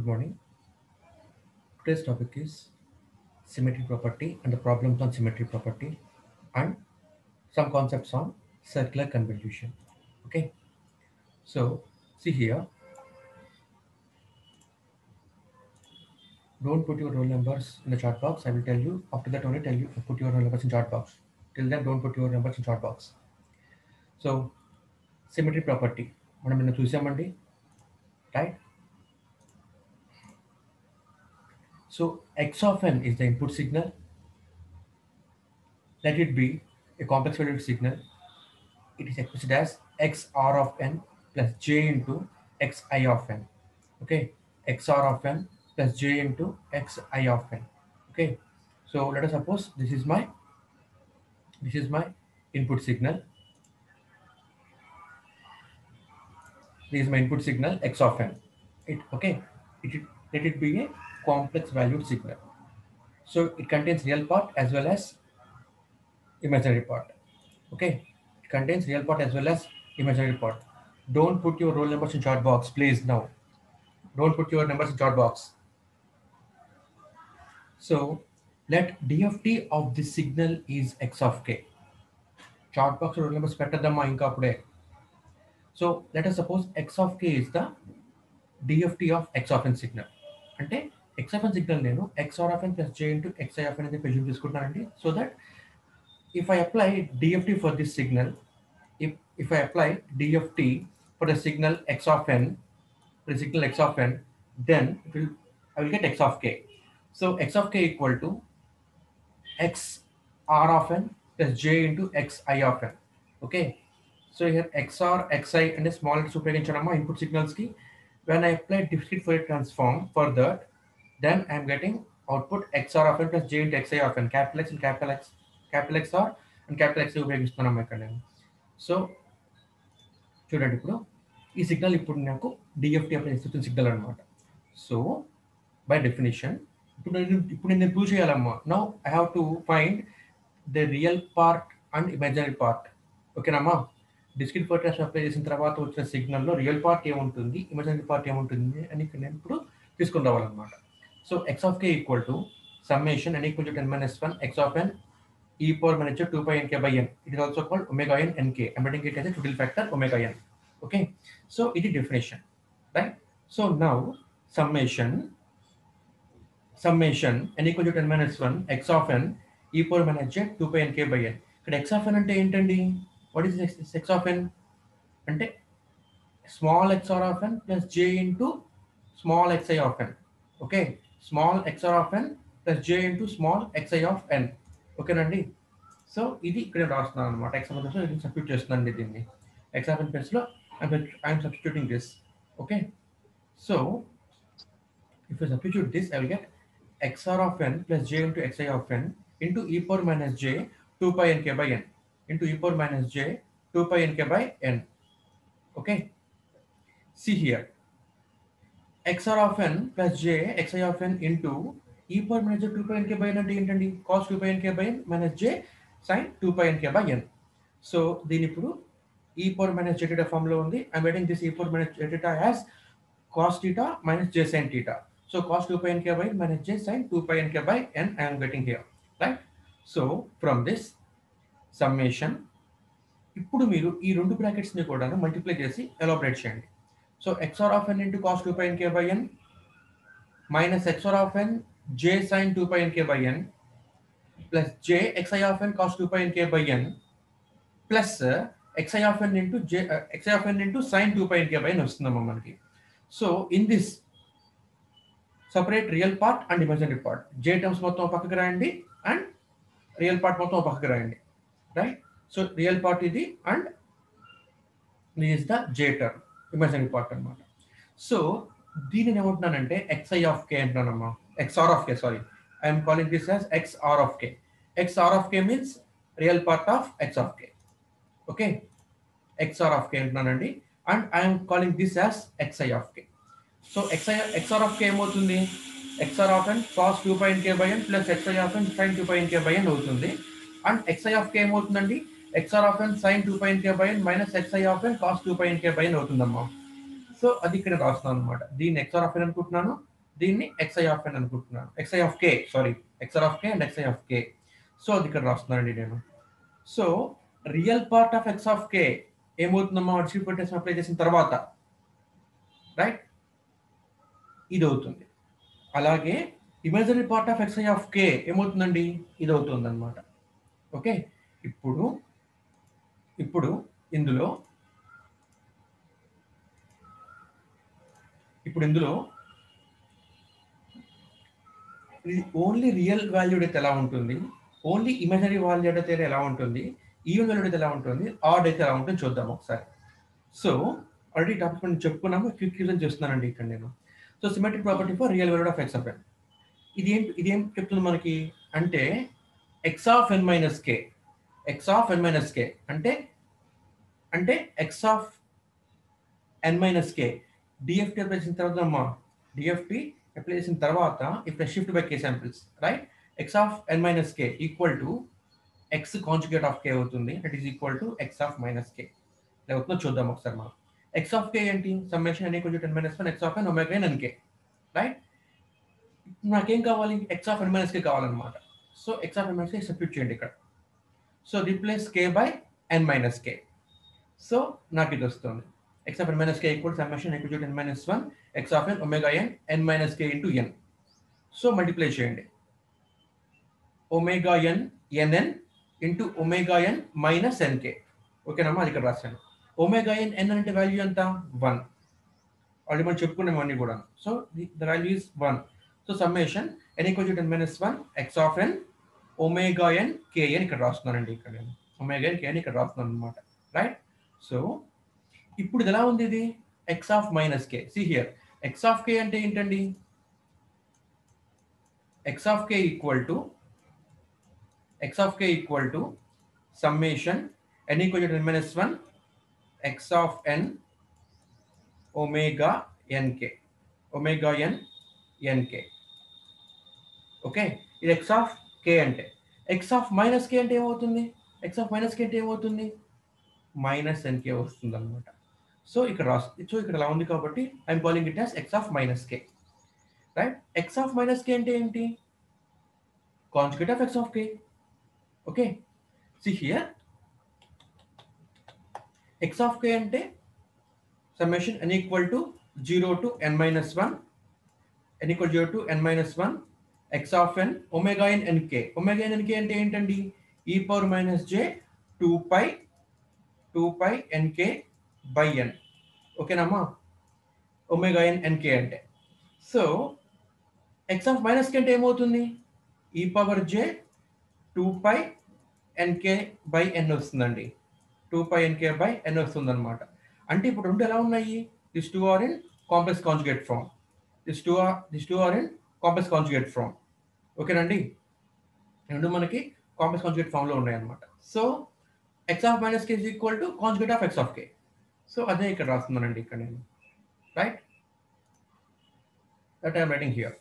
Good morning. Today's topic is symmetry property and the problems on symmetry property and some concepts on circular convolution. Okay. So see here. Don't put your roll numbers in the chart box. I will tell you after that only tell you to put your roll numbers in chart box. Till then don't put your numbers in chart box. So symmetry property. మనం నిన్న చూసామండి right So x of n is the input signal. Let it be a complex valued signal. It is expressed as xr of n plus j into xi of n. Okay, xr of n plus j into xi of n. Okay, so let us suppose this is my this is my input signal. This is my input signal x of n. It okay. It let it be a complex valued signal. So it contains real part as well as imaginary part. Okay, it contains real part as well as imaginary part. Don't put your roll numbers in chart box, please. Now, don't put your numbers in chart box. So let DFT of this signal is x of k. Chart box roll numbers పెట్టద్దమ్మా ఇంకా అప్పుడే. So let us suppose x of k is the DFT of x of n signal. అంటే x of n signal నేను xr of n plus j into xi of n అనేది presume తీసుకుంటున్నానండి so that if I apply DFT for this signal if if I apply DFT for the signal x of n for the signal x of n then it will I will get x of k so x of k equal to x r of n plus j into xi of n okay so here xr xi and a small letters ఉపయోగించానమ్మా input signals కి when I apply discrete Fourier transform for that, then I am getting output xr of n plus j into xi of n, capital X and capital X, capital XR and capital X ఉపయోగిస్తున్నాం ఇక్కడ నేను so చూడండి ఇప్పుడు ఈ signal ఇప్పుడు నాకు DFT apply చేస్తున్న signal అనమాట సో బై డెఫినేషన్ ఇప్పుడు నేను ఇప్పుడు నేను ప్రూవ్ చేయాలమ్మా now I have to find the real part and imaginary part ఓకేనమ్మా డిస్క్రిట్ ఫోర్ట్రాన్స్ అప్లై చేసిన తర్వాత వచ్చిన సిగ్నల్లో రియల్ పార్ట్ ఏముంటుంది ఇమేజినరీ పార్ట్ ఏముంటుంది అని ఇక్కడ నేను ఇప్పుడు తీసుకుని రావాలన్నమాట so X of K equal to summation N equal to ten minus one X of N E power minus two pi NK by N it is also called omega N NK embedding it అయితే total factor omega N okay so ఇది definition right so now summation summation N equal to ten minus one X of N E power minus Z two pi NK by N ఇక్కడ X of ఎన్ అంటే ఏంటండి what is this x of n అంటే small xr of n plus j into small xi of n okay small xr of n plus j into small xi of n ఓకేనండి so ఇది ఇక్కడ రాస్తున్నాను అనమాట X of N substitute చేస్తున్నాను దీన్ని X of N plus లో I'm substituting this okay so if you substitute this I will get xr of n plus j into xi of n into e power minus j 2 pi n k by n into e power minus j 2 pi nk by n. Okay. See here. xr of n plus j xi of n into e power minus j 2 pi nk by n అంటే ఏంటండి cos 2 pi nk by n minus j sin 2 pi nk by n. So దీని ఇప్పుడు e power minus j theta form లో ఉంది I'm waiting this e power minus j theta as cos theta minus j sin theta. So cos 2 pi nk by n minus j sin 2 pi nk by n I am getting here. Right? So from this summation ఇప్పుడు మీరు ఈ రెండు బ్రాకెట్స్ని కూడా multiply చేసి elaborate చేయండి so XR of N into cos two pi N K by N minus XR of N J sine two pi N K by N plus J XI of N cos two pi N K by N plus xi of N into J XI of N into sine two pi N K by N వస్తుందమ్మా మనకి so in this separate real part and imaginary part J terms మొత్తం పక్కకి రాయండి and real part మొత్తం పక్కకి రాయండి right so real part ఇది and is the J term imaginary part అనమాట సో దీనిని ఏమంటున్నానంటే ఎక్స్ఐ ఆఫ్ కే అంటున్నానమ్మా XR of K sorry I'm calling this as XR of K XR of K means real part of X of K okay XR of K అంటున్నానండి and I'm calling this as XI of K so XI XR of కే ఏమవుతుంది XR of N cos two pi K by N plus xi of N sine two pi K by N అవుతుంది and xi of K ఏమవుతుందండి xr of N sine two pi K by N minus xi of N cos two pi K by N అవుతుందమ్మా so అది ఇక్కడ రాస్తున్నాను అనమాట దీన్ని xr of N అనుకుంటున్నాను దీన్ని ఎక్స్ఐ ఆఫ్ ఎన్ అనుకుంటున్నాను XI of K sorry XR of K and XI of K so అది ఇక్కడ రాస్తున్నానండి నేను so real part of X of K ఏమవుతుందమ్మా డిస్క్రిప్టేషన్ అప్లై చేసిన తర్వాత రైట్ ఇది అవుతుంది అలాగే imaginary part of XI of K ఏమవుతుందండి ఇది అవుతుంది అనమాట ఓకే ఇప్పుడు ఇప్పుడు ఇందులో ఇప్పుడు ఇందులో ఇది ఓన్లీ రియల్ వాల్యూడ్ అయితే ఎలా ఉంటుంది ఓన్లీ ఇమేజరీ వాల్యూడ్ అయితే ఎలా ఉంటుంది ఈవెన్ వాల్యూడ్ అయితే ఎలా ఉంటుంది ఆడ్ అయితే ఎలా ఉంటుంది చూద్దాం ఒకసారి సో ఆల్రెడీ టాపిక్ మనం చెప్పుకున్నాము క్విక్ రిజన్ చేస్తున్నానండి ఇక్కడ నేను so symmetric property for real valued of X of N ఇది ఏం ఇది ఏం చెప్తుంది మనకి అంటే X of N minus K X of N minus K అంటే అంటే X of N minus K DFT apply చేసిన తర్వాత అమ్మా డిఎఫ్టీ అప్లై చేసిన తర్వాత ఇప్పుడు shift by K samples right X of N minus K equal to X conjugate of K అవుతుంది that is equal to X of minus K అవుతుందో చూద్దాం ఒకసారి మనం ఎక్స్ ఆఫ్ కే ఏంటి summation N equal to ten minus one X of N omega N K right నాకేం కావాలి X of N minus K కావాలన్నమాట so X of N minus K substitute చేయండి ఇక్కడ so replace K by N minus K so నాకు ఇది వస్తుంది x of n minus k equals summation equal to n minus 1 x of n omega n n minus k into n so multiply చేయండి omega N NN into omega N minus NK ఓకేనమ్మా అది ఇక్కడ రాశాను omega ఎన్ ఎన్ అంటే value ఎంత one already మనం చెప్పుకున్నాం అన్ని కూడా so the value is one so summation N equal to ten minus one X of N omega N KN ఇక్కడ రాస్తున్నానండి ఇక్కడ నేను ఒమేగా ఎన్ కేఎన్ ఇక్కడ రాస్తున్నాను అనమాట రైట్ సో ఇప్పుడు ఇది ఎలా ఉంది ఇది X of minus K see here X of K అంటే ఏంటండి X of K equal to X of K equal to summation N equal to minus one X of N omega NK omega N NK okay ఇది X of K అంటే X of minus K అంటే ఏమవుతుంది X of minus K అంటే ఏమవుతుంది minus NK వస్తుంది అనమాట so ఇక్కడ రాస్తుంది సో ఇక్కడ అలా ఉంది కాబట్టి I'm calling it as X of minus K right X of minus K అంటే ఏంటి conjugate of X of K okay see here X of K అంటే summation N equal to zero to N minus one N equal zero to N minus one X of N omega N NK omega N NK అంటే ఏంటండి E power minus J two pi two pi NK by N ఓకేనమ్మా omega N NK అంటే so X of minus K అంటే ఏమవుతుంది E power J two pi NK by N వస్తుందండి two pi NK by N వస్తుంది అనమాట అంటే ఇప్పుడు రెండు ఎలా ఉన్నాయి this two are in complex conjugate form this two are this two are in complex conjugate form ఓకేనండి రెండు మనకి కాంప్లెక్స్ కాంజుగేట్ ఫామ్లో ఉన్నాయి అనమాట so X of minus K is equal to conjugate of X of K so అదే ఇక్కడ రాస్తున్నానండి ఇక్కడ నేను right that I'm writing here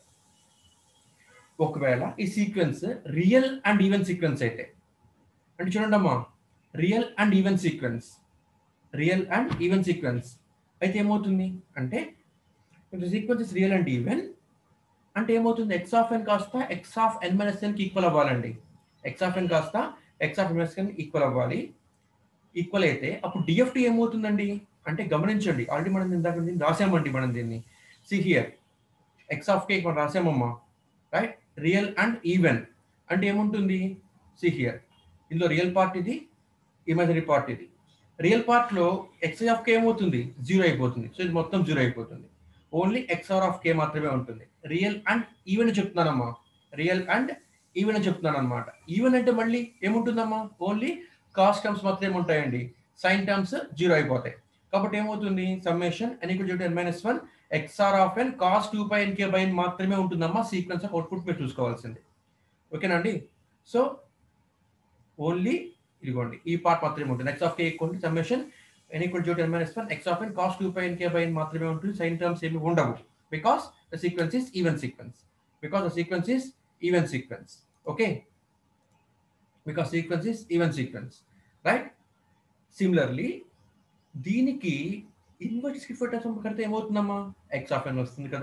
ఒకవేళ ఈ sequence real and even sequence అయితే అంటే చూడండి అమ్మా real and even sequence real and even sequence అయితే ఏమవుతుంది అంటే sequence is real and even అంటే ఏమవుతుంది ఎక్స్ ఆఫ్ ఎన్ కాస్త ఎక్స్ ఆఫ్ ఎన్ మైనస్ ఎన్కి ఈక్వల్ అవ్వాలండి ఎక్స్ ఆఫ్ ఎన్ కాస్త X of N minus N equal అవ్వాలి ఈక్వల్ అయితే అప్పుడు డిఎఫ్టీ ఏమవుతుందండి అంటే గమనించండి ఆల్రెడీ మనం ఇందాక దీన్ని రాసామండి మనం దీన్ని see here X of K మనం రాసామమ్మా రైట్ రియల్ అండ్ ఈవెన్ అంటే ఏముంటుంది సి హియర్ ఇందులో రియల్ పార్ట్ ఇది ఇమాజినరీ పార్ట్ ఇది రియల్ పార్ట్లో ఎక్స్ ఆఫ్ కే ఏమవుతుంది జీరో అయిపోతుంది సో ఇది మొత్తం జీరో అయిపోతుంది ఓన్లీ ఎక్స్ఆర్ ఆఫ్ కే మాత్రమే ఉంటుంది రియల్ అండ్ ఈవెన్ చెప్తున్నానమ్మా రియల్ అండ్ ఈవెన్ అని చెప్తున్నాను అనమాట ఈవెన్ అంటే మళ్ళీ ఏముంటుందమ్మా ఓన్లీ కాస్ట్ టర్మ్స్ మాత్రమే ఉంటాయండి సైన్ టర్మ్స్ జీరో అయిపోతాయి కాబట్టి ఏమవుతుంది summation N equal to N minus one x r of N cos two by n k by n మాత్రమే ఉంటుందమ్మా సీక్వెన్స్ ఆఫ్ అవుట్పుట్ మీరు చూసుకోవాల్సింది ఓకేనండి సో ఓన్లీ ఇదిగోండి ఈ పార్ట్ మాత్రమే ఉంటుంది x of K equal summation N equal to N minus one X of N cos two by n k by n మాత్రమే ఉంటుంది సైన్ టర్మ్స్ ఏమి ఉండవు because the sequence is even sequence because the sequence is even sequence okay because sequence is even sequence right similarly దీనికి invert స్కిఫర్ transform కడితే ఏమవుతుందమ్మా X of ఎన్ వస్తుంది కదా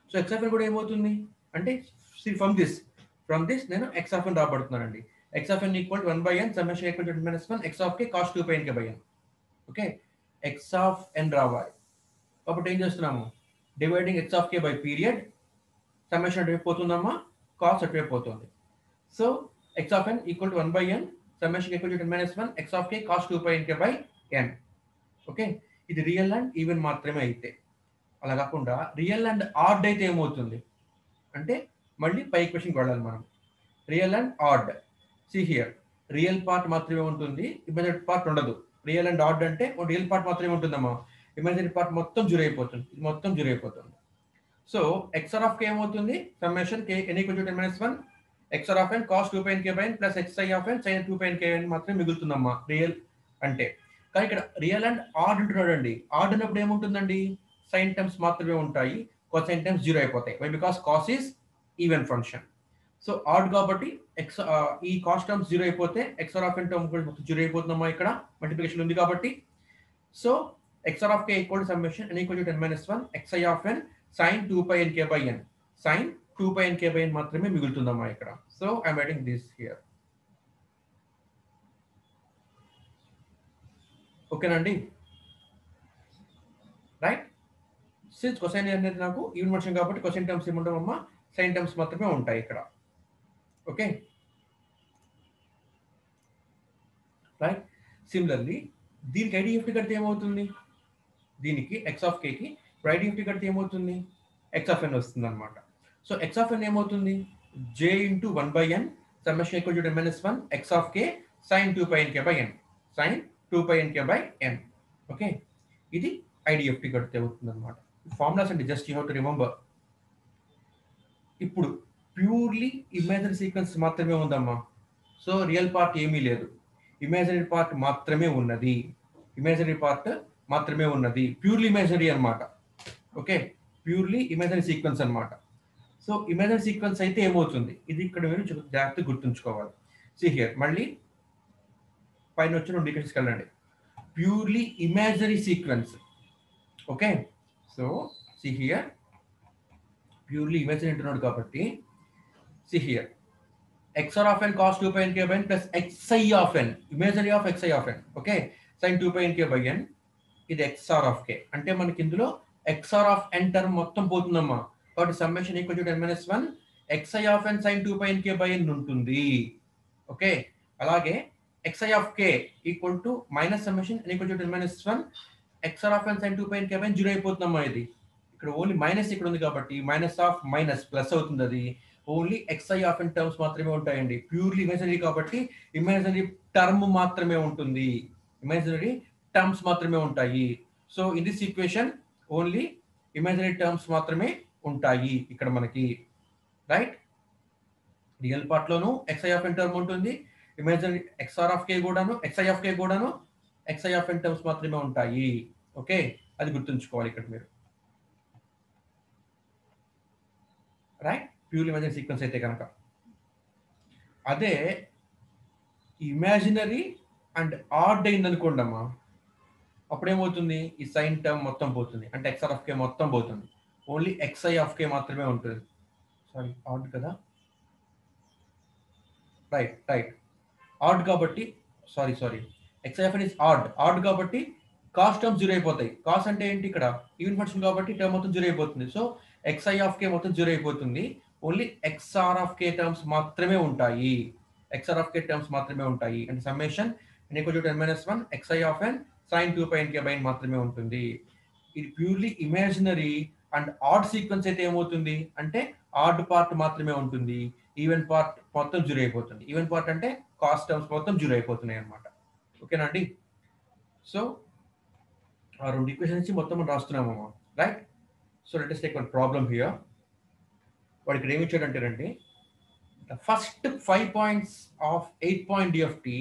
సో ఎక్స్ ఆఫ్ ఎన్ కూడా ఏమవుతుంది అంటే ఫ్రమ్ దిస్ ఫ్రమ్ దిస్ నేను ఎక్స్ ఆఫ్ ఎన్ రాబడుతున్నానండి x of n equal one by n summation equal to minus one X of k cos two by n K by n okay x of n రావాలి కాబట్టి ఏం చేస్తున్నాము dividing x of k by period summation అటువైపు పోతుందమ్మా cos అటువైపు పోతుంది so X of n equal to one by n summation equal to minus one X of k cos two by n K by n okay ఇది real and even మాత్రమే అయితే అలా కాకుండా real and add అయితే ఏమవుతుంది అంటే మళ్ళీ పై ఈక్వేషన్కి వెళ్ళాలి మనం real and odd see here real part మాత్రమే ఉంటుంది ఇమాజినరీ పార్ట్ ఉండదు రియల్ అండ్ ఆడ్ అంటే రియల్ పార్ట్ మాత్రమే ఉంటుందమ్మా ఇమాజినరీ పార్ట్ మొత్తం జూర్ అయిపోతుంది ఇది మొత్తం జూర్ అయిపోతుంది సో ఎక్స్ఆర్ ఆఫ్ కే ఏమవుతుంది summation k n equal to ten minus one x r of n cos two pi n k pi n plus xi of N sine two pi n k n మాత్రమే మిగులుతుందమ్మా రియల్ అంటే కానీ ఇక్కడ రియల్ అండ్ ఆడ్ అంటున్నాడు అండి add అన్నప్పుడు ఏముంటుందండి సైన్ టర్మ్స్ మాత్రమే ఉంటాయి కొసైన్ టర్మ్స్ జీరో అయిపోతాయి why because cos is even function so odd కాబట్టి ఎక్స్ ఈ కాస్ట్ టర్మ్స్ జీరో అయిపోతే ఎక్స్ఆర్ ఆఫ్ ఎన్ టర్మ్ కూడా జీరో అయిపోతుందమ్మా ఇక్కడ మల్టిప్లికేషన్ ఉంది కాబట్టి so XR of K equal summation N equal to ten minus one x i of N sine two pi N K by n sine two pi N K by n మాత్రమే మిగులుతుందమ్మా ఇక్కడ so I'm writing this here ఓకేనండి right since cosine అనేది నాకు even function కాబట్టి cosine terms ఏముండవమ్మా sine terms మాత్రమే ఉంటాయి ఇక్కడ ఓకే రైట్ సిమిలర్లీ దీనికి ఐడిఎఫ్టీ కడితే ఏమవుతుంది దీనికి ఎక్స్ ఆఫ్ కేకి ఐడిఎఫ్టీ కడితే ఏమవుతుంది ఎక్స్ ఆఫ్ ఎన్ వస్తుంది అనమాట సో ఎక్స్ ఆఫ్ ఎన్ ఏమవుతుంది j into one by n summation equal to minus one X of k sine two by n K by n sine two by n K by n okay ఇది IDFT కడితే అవుతుంది అనమాట formulas అండి just you have to remember ఇప్పుడు purely imaginary sequence మాత్రమే ఉందమ్మా so real part ఏమీ లేదు ఇమాజినరీ పార్ట్ మాత్రమే ఉన్నది ఇమాజినరీ పార్ట్ మాత్రమే ఉన్నది ప్యూర్లీ ఇమాజినరీ అనమాట ఓకే ప్యూర్లీ ఇమాజినరీ సీక్వెన్స్ అనమాట సో ఇమాజినరీ సీక్వెన్స్ అయితే ఏమవుతుంది ఇది ఇక్కడ మీరు జాగ్రత్తగా గుర్తుంచుకోవాలి సి హియర్ మళ్ళీ పైన వచ్చి రెండు ఈక్వేషన్స్కి వెళ్ళండి purely imaginary sequence okay so see here purely imaginary అంటున్నాడు కాబట్టి see here xr of n cos 2 pi n k by n plus xi of n imaginary of xi of n okay sin 2 pi n k by n ఇది xr of k అంటే మనకి ఇందులో xr of n term మొత్తం పోతుందమ్మా కాబట్టి summation equal to 10 minus 1 xi of n sin 2 pi n k by n ఉంటుంది okay అలాగే xi of k equal to minus summation equal to 10 minus 1 xr of n sin 2 pi n k by n zero అయిపోతుందమ్మా ఇది ఇక్కడ only minus ఇక్కడ ఉంది కాబట్టి minus of minus plus అవుతుంది అది only x i of n terms మాత్రమే ఉంటాయండి ప్యూర్లీ ఇమాజినరీ కాబట్టి ఇమాజినరీ టర్మ్ మాత్రమే ఉంటుంది ఇమాజినరీ టర్మ్స్ మాత్రమే ఉంటాయి so in this equation only imaginary terms మాత్రమే ఉంటాయి ఇక్కడ మనకి రైట్ రియల్ పార్ట్ లోను ఎక్స్ఐ ఆఫ్ ఎన్ టర్మ్ ఉంటుంది ఇమాజినరీ ఎక్స్ఆర్ ఆఫ్ కే కూడాను ఎక్స్ఐ ఆఫ్ కే కూడాను ఎక్స్ఐ ఆఫ్ ఎన్ టర్మ్స్ మాత్రమే ఉంటాయి ఓకే అది గుర్తుంచుకోవాలి ఇక్కడ మీరు రైట్ ప్యూర్ ఇమాజినరీ సీక్వెన్స్ అయితే కనుక అదే ఇమాజినరీ అండ్ ఆడ్ అయింది అనుకోండి అమ్మా అప్పుడేమవుతుంది ఈ సైన్ టర్మ్ మొత్తం పోతుంది అంటే ఎక్స్ఆర్ ఆఫ్ కే మొత్తం పోతుంది ఓన్లీ ఎక్స్ఐ ఆఫ్ కే మాత్రమే ఉంటుంది సారీ ఆడ్ కదా రైట్ రైట్ ఆడ్ కాబట్టి sorry sorry x i of is odd odd కాబట్టి కాస్ట్ టర్మ్స్ జీరో అయిపోతాయి కాస్ట్ అంటే ఏంటి ఇక్కడ ఈవెన్ ఫంక్షన్ కాబట్టి టర్మ్ మొత్తం జీరో అయిపోతుంది సో ఎక్స్ఐ ఆఫ్ కే మొత్తం జీరో అయిపోతుంది only x r of k terms మాత్రమే ఉంటాయి ఎక్స్ఆర్ ఆఫ్ కే టర్మ్స్ మాత్రమే ఉంటాయి అంటే summation equal to ten minus one x i of N sine two pi k by n మాత్రమే ఉంటుంది ఇది purely imaginary and odd sequence అయితే ఏమవుతుంది అంటే ఆడ్ పార్ట్ మాత్రమే ఉంటుంది ఈవెన్ పార్ట్ మొత్తం జీరో అయిపోతుంది ఈవెన్ పార్ట్ అంటే కాస్ట్ టర్మ్స్ మొత్తం జీరో అయిపోతున్నాయి అనమాట ఓకేనా అండి సో ఆ రెండు ఈక్వేషన్ నుంచి మొత్తం మనం రాస్తున్నాము right so let is take one problem here వాడు ఇక్కడ ఏమి ఇచ్చాడంటేనండి the first five points of eight point DFT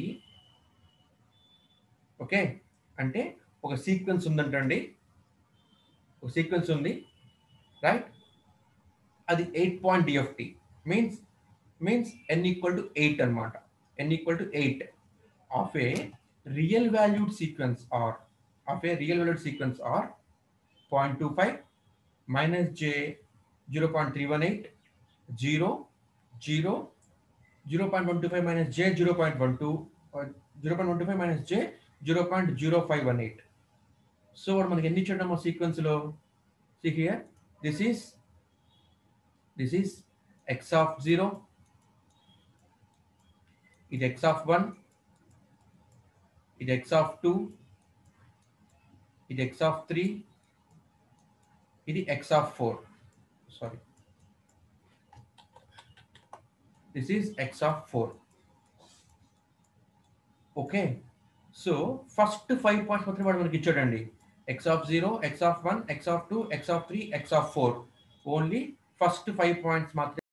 okay అంటే ఒక సీక్వెన్స్ ఉందంటండి ఒక సీక్వెన్స్ ఉంది రైట్ అది eight point DFT means means n equal to eight అనమాట n equal to eight of a real valued sequence are of a real valued sequence are point two five minus j zero point three one eight zero zero zero point one two five minus j zero point one two zero point one two five minus j zero point zero five one eight so వాడు మనకి ఎన్ని ఇచ్చాడమ్మా సీక్వెన్స్లో see here this is this is x of zero ఇది X of one ఇది X of two ఇది X of three ఇది X of four sorry this is x of four okay so first five points మాత్రం వాడు మనకి ఇచ్చాడండి x of zero x of one X of two x of three x of four only first five points మాత్రమే